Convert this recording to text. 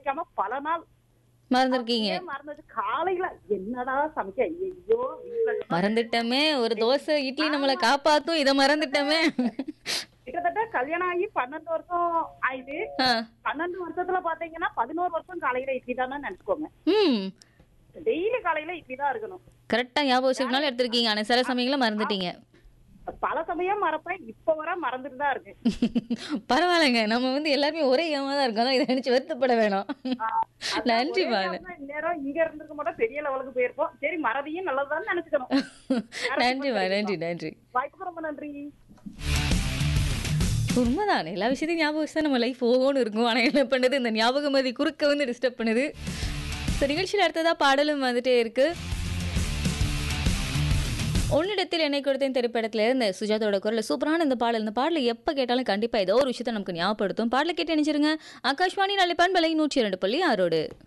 சமைக்காம பல நாள் மறந்துருக்கீங்க அப்படியே மறந்தது காலையில என்னடா சமைக்க ஐயோ வீட்டுல மறந்துட்டோமே ஒரு தோசை இட்லி நம்மளை காப்பாத்தும் இதை மறந்துட்டோமே கிட்டத்தட்ட கல்யாணம் ஆகி பன்னெண்டு வருஷம் ஆயிடுது ஆ. பன்னெண்டு வருஷத்துல பாத்தீங்கன்னா பதினோரு வருஷம் காலையில இட்லி தானே நினைச்சுக்கோங்க ம் டெய்லி காலையில இட்லி தான் இருக்கணும் கரெக்டா ஞாபகம் வச்சிருக்கனால எடுத்திருக்கீங்க ஆனா சில சமயங்கள மறந்துட்டீங்க பல சமயம் மறப்பேன் இப்ப வர மறந்துட்டு தான் இருக்கு பரவாயில்லைங்க நம்ம வந்து எல்லாருமே ஒரே ஏமா தான் இருக்கோம் இதை நினைச்சு வருத்தப்பட வேணாம் அதான் நன்றி ஒரே பானு நேரம்னா இந்நேரம் இங்க இருந்திருக்க மாட்டோம் பெரிய லெவலுக்கு போயிருப்போம் சரி மறதியும் நல்லதுதான் நினைச்சுக்கணும் நன்றி மா நன்றி நன்றி வாய்ப்புக்கு ரொம்ப நன்றி உண்மைதான் எல்லா விஷயத்தையும் ஞாபகம் வச்சு தான் நம்ம லைஃப் ஓகோன்னு இருக்கும் ஆனால் என்ன பண்ணுது இந்த ஞாபகம் மதி குறுக்க வந்து டிஸ்டர்ப் பண்ணுது ஸோ நிகழ்ச்சியில் அடுத்ததா பாடலும் வந்துட்டே இருக்கு உன்னிடத்தில் என்னை கொடுத்தேன் திரைப்படத்துல இருந்த சுஜாதோட குரல் சூப்பரான இந்த பாடல் இந்த பாடல் எப்போ கேட்டாலும் கண்டிப்பாக ஏதோ ஒரு விஷயத்தை நமக்கு ஞாபகப்படுத்தும் பாடலை கேட்டு நினைச்சிருங்க ஆகாஷ்வாணி நல்ல பண்பலை நூற்றி இரண்டு புள்ளி ஆறோடு